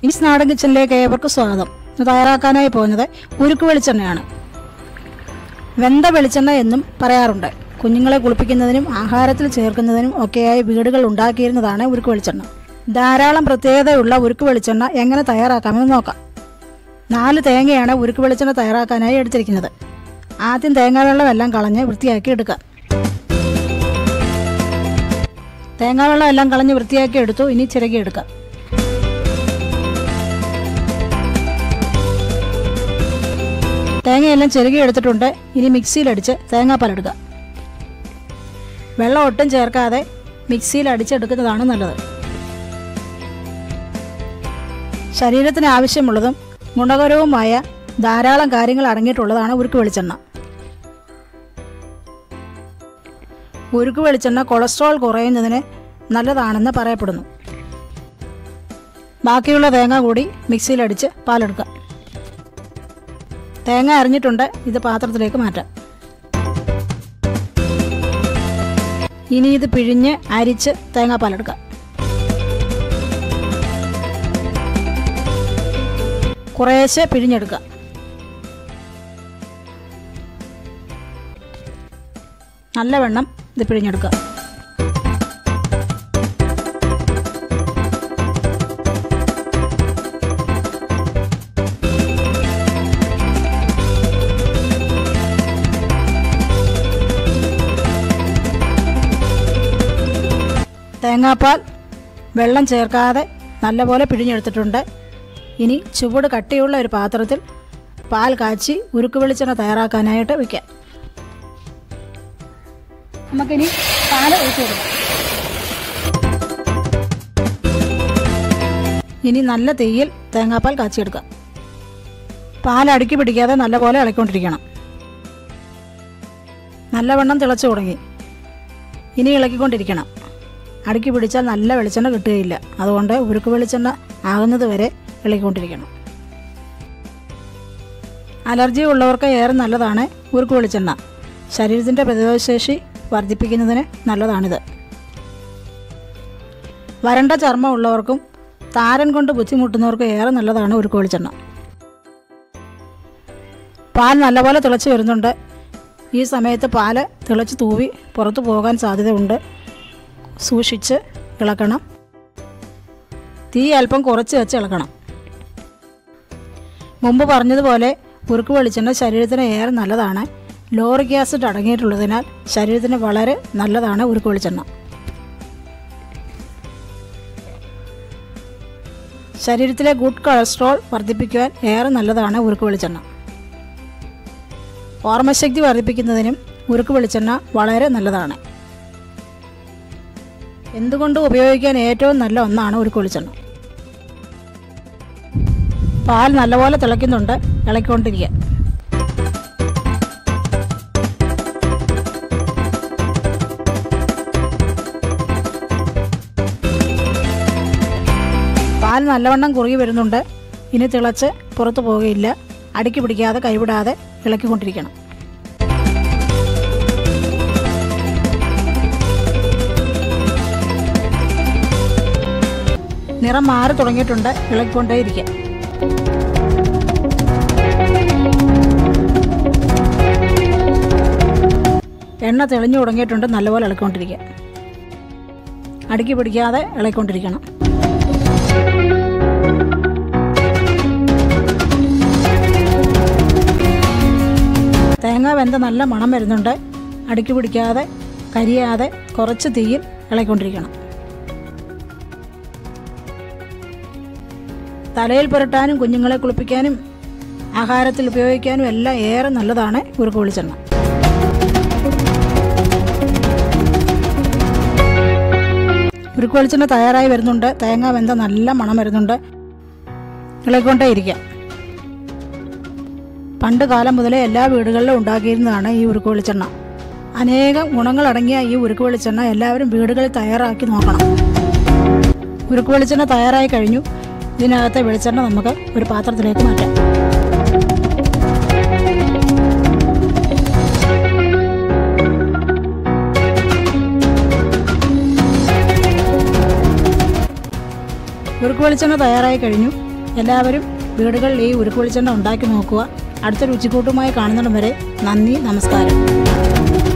ഇൻസ് നാടൻ കിച്ചണിലേക്ക് ഏവർക്കും സ്വാഗതം ഇന്ന് തയ്യാറാക്കാനായി പോകുന്നത് ഉരുക്ക് വെളിച്ചെണ്ണയാണ് വെന്ത വെളിച്ചെണ്ണ എന്നും പറയാറുണ്ട് കുഞ്ഞുങ്ങളെ കുളിപ്പിക്കുന്നതിനും ആഹാരത്തിൽ ചേർക്കുന്നതിനും ഒക്കെയായി വീടുകൾ ഉണ്ടാക്കിയിരുന്നതാണ് ഉരുക്ക് വെളിച്ചെണ്ണ ധാരാളം പ്രത്യേകതയുള്ള ഉരുക്ക് വെളിച്ചെണ്ണ എങ്ങനെ തയ്യാറാക്കാമെന്ന് നോക്കാം നാല് തേങ്ങയാണ് ഉരുക്ക് വെളിച്ചെണ്ണ തയ്യാറാക്കാനായി എടുത്തിരിക്കുന്നത് ആദ്യം തേങ്ങാവെള്ളം എല്ലാം കളഞ്ഞ് വൃത്തിയാക്കി എടുക്കാം തേങ്ങാവെള്ളം എല്ലാം കളഞ്ഞ് വൃത്തിയാക്കി എടുത്തു ഇനി ചിരകി എടുക്കാം തേങ്ങയെല്ലാം ചെറുകി എടുത്തിട്ടുണ്ട് ഇനി മിക്സിയിലടിച്ച് തേങ്ങാപ്പാലെടുക്കുക വെള്ളം ഒട്ടും ചേർക്കാതെ മിക്സിയിൽ അടിച്ചെടുക്കുന്നതാണ് നല്ലത് ശരീരത്തിന് ആവശ്യമുള്ളതും ഗുണകരവുമായ ധാരാളം കാര്യങ്ങൾ അടങ്ങിയിട്ടുള്ളതാണ് ഉരുക്ക് വെളിച്ചെണ്ണ ഉരുക്ക് വെളിച്ചെണ്ണ കൊളസ്ട്രോൾ കുറയുന്നതിന് നല്ലതാണെന്ന് പറയപ്പെടുന്നു ബാക്കിയുള്ള തേങ്ങ കൂടി മിക്സിയിലടിച്ച് പാലെടുക്കുക തേങ്ങ അരിഞ്ഞിട്ടുണ്ട് ഇത് പാത്രത്തിലേക്ക് മാറ്റാം ഇനി ഇത് പിഴിഞ്ഞ് അരിച്ച് തേങ്ങാപ്പാലെടുക്കാം കുറേശ്ശെ പിഴിഞ്ഞെടുക്കുക നല്ല വെണ്ണം ഇത് പിഴിഞ്ഞെടുക്കുക തേങ്ങാപ്പാൽ വെള്ളം ചേർക്കാതെ നല്ലപോലെ പിഴിഞ്ഞെടുത്തിട്ടുണ്ട് ഇനി ചുവട് കട്ടിയുള്ള ഒരു പാത്രത്തിൽ പാൽ കാച്ചി ഉരുക്ക് വെളിച്ചെണ്ണ തയ്യാറാക്കാനായിട്ട് വയ്ക്കാം നമുക്കിനി പാൽ ഒഴിച്ചു കൊടുക്കാം ഇനി നല്ല തീയിൽ തേങ്ങാപ്പാൽ കാച്ചിയെടുക്കാം പാൽ അടുക്കി പിടിക്കാതെ നല്ലപോലെ ഇളക്കിക്കൊണ്ടിരിക്കണം നല്ലവണ്ണം തിളച്ചു തുടങ്ങി ഇനി ഇളക്കിക്കൊണ്ടിരിക്കണം അടുക്കി പിടിച്ചാൽ നല്ല വെളിച്ചെണ്ണ കിട്ടുകയില്ല അതുകൊണ്ട് ഉരുക്ക് വെളിച്ചെണ്ണ ആകുന്നത് വരെ ഇളക്കിക്കൊണ്ടിരിക്കണം അലർജി ഉള്ളവർക്ക് ഏറെ നല്ലതാണ് ഉരുക്ക് വെളിച്ചെണ്ണ ശരീരത്തിൻ്റെ പ്രതിരോധശേഷി വർദ്ധിപ്പിക്കുന്നതിന് നല്ലതാണിത് വരണ്ട ചർമ്മം ഉള്ളവർക്കും താരൻ കൊണ്ട് ബുദ്ധിമുട്ടുന്നവർക്കും ഏറെ നല്ലതാണ് ഉരുക്ക് വെളിച്ചെണ്ണ പാൽ നല്ലപോലെ തിളച്ച് വരുന്നുണ്ട് ഈ സമയത്ത് പാല് തിളച്ച് തൂവി പുറത്തു പോകാൻ സാധ്യതയുണ്ട് സൂക്ഷിച്ച് ഇളക്കണം തീ അല്പം കുറച്ച് വെച്ച് ഇളക്കണം മുമ്പ് പറഞ്ഞതുപോലെ ഉരുക്ക് വെളിച്ചെണ്ണ ശരീരത്തിന് ഏറെ നല്ലതാണ് ലോറിക് ആസിഡ് അടങ്ങിയിട്ടുള്ളതിനാൽ ശരീരത്തിന് വളരെ നല്ലതാണ് ഉരുക്ക് വെളിച്ചെണ്ണ ശരീരത്തിലെ ഗുഡ് കൊളസ്ട്രോൾ വർദ്ധിപ്പിക്കുവാൻ ഏറെ നല്ലതാണ് ഉരുക്ക് വെളിച്ചെണ്ണ ഓർമ്മശക്തി വർദ്ധിപ്പിക്കുന്നതിനും ഉരുക്ക് വെളിച്ചെണ്ണ വളരെ നല്ലതാണ് എന്തുകൊണ്ടും ഉപയോഗിക്കാൻ ഏറ്റവും നല്ല ഒന്നാണ് ഉരുക്ക് വെളിച്ചെണ്ണ പാൽ നല്ലപോലെ തിളയ്ക്കുന്നുണ്ട് ഇളക്കിക്കൊണ്ടിരിക്കുക പാൽ നല്ലവണ്ണം കുറുകി വരുന്നുണ്ട് ഇനി തിളച്ച് പുറത്തു പോകുകയില്ല അടുക്കി പിടിക്കാതെ കൈവിടാതെ ഇളക്കിക്കൊണ്ടിരിക്കണം നിറം മാറി തുടങ്ങിയിട്ടുണ്ട് ഇളക്കിക്കൊണ്ടേയിരിക്കുക എണ്ണ തെളിഞ്ഞു തുടങ്ങിയിട്ടുണ്ട് നല്ലപോലെ ഇളക്കിക്കൊണ്ടിരിക്കുക അടുക്കി പിടിക്കാതെ ഇളക്കിക്കൊണ്ടിരിക്കണം തേങ്ങ വെന്ത നല്ല മണം വരുന്നുണ്ട് അടുക്കി പിടിക്കാതെ കരിയാതെ കുറച്ച് തീയിൽ ഇളക്കിക്കൊണ്ടിരിക്കണം തലയിൽ പുരട്ടാനും കുഞ്ഞുങ്ങളെ കുളിപ്പിക്കാനും ആഹാരത്തിൽ ഉപയോഗിക്കാനും എല്ലാം ഏറെ നല്ലതാണ് ഉരുക്ക് വെളിച്ചെണ്ണ ഉരുക്ക് വെളിച്ചെണ്ണ തയ്യാറായി വരുന്നുണ്ട് തേങ്ങ വെന്ത നല്ല മണം വരുന്നുണ്ട് ഇളക്കൊണ്ടേ ഇരിക്കാം പണ്ട് കാലം മുതലേ എല്ലാ വീടുകളിലും ഉണ്ടാക്കിയിരുന്നതാണ് ഈ ഉരുക്ക് വെളിച്ചെണ്ണ അനേകം ഗുണങ്ങളടങ്ങിയ ഈ ഉരുക്ക് വെളിച്ചെണ്ണ എല്ലാവരും വീടുകളിൽ തയ്യാറാക്കി നോക്കണം ഉരുക്ക് വെളിച്ചെണ്ണ തയ്യാറായി കഴിഞ്ഞു ഇതിനകത്തെ വെളിച്ചെണ്ണ നമുക്ക് ഒരു പാത്രത്തിലേക്ക് മാറ്റാം ഉരുക്ക് വെളിച്ചെണ്ണ തയ്യാറായി കഴിഞ്ഞു എല്ലാവരും വീടുകളിൽ ഈ ഉരുക്ക് വെളിച്ചെണ്ണ ഉണ്ടാക്കി നോക്കുക അടുത്ത രുചിക്കൂട്ടുമായി കാണുന്നിടം വരെ നന്ദി നമസ്കാരം